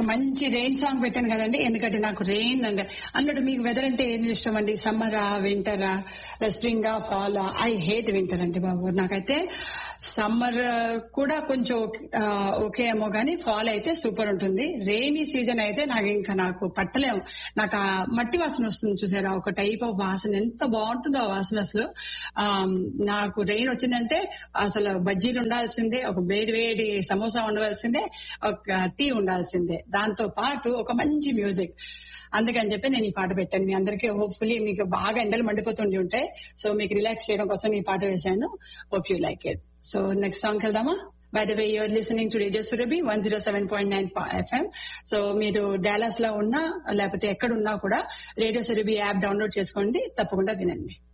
మంచి rain song పెట్టాను కదండి ఎందుకంటే నాకు రెయిన్ అండ్ అన్నట్టు మీకు వెదర్ అంటే ఏం ఇష్టం అండి సమ్మరా వింటరా spring fall I hate winter అండి బాబు నాకైతే సమ్మర్ కూడా కొంచెం ఆ, ఓకే ఏమో కానీ ఫాల్ అయితే సూపర్ ఉంటుంది రెయినీ సీజన్ అయితే నాకు ఇంకా నాకు పట్టలేము నాకు ఆ మట్టి వాసన వస్తుంది చూసారా ఒక టైప్ ఆఫ్ వాసన ఎంత బాగుంటుందో ఆ వాసన అసలు ఆ, నాకు రెయిన్ వచ్చిందంటే అసలు బజ్జీలు ఉండాల్సిందే ఒక వేడి వేడి సమోసా ఉండవలసిందే ఒక టీ ఉండాల్సిందే దాంతో పాటు ఒక మంచి మ్యూజిక్ అందుకని చెప్పి నేను ఈ పాట పెట్టాను మీ అందరికీ హోప్ఫుల్లీ మీకు బాగా ఎండలు మండిపోతుండి ఉంటాయి సో మీకు రిలాక్స్ చేయడం కోసం ఈ పాట వేశాను hope you like it so next song వెళ్దామా by the way you're listening to radio Surabhi one zero seven point nine FM so మీరు డాలస్ లో ఉన్నా లేకపోతే ఎక్కడ ఉన్నా కూడా రేడియో సురభి యాప్ డౌన్లోడ్ చేసుకోండి తప్పకుండా వినండి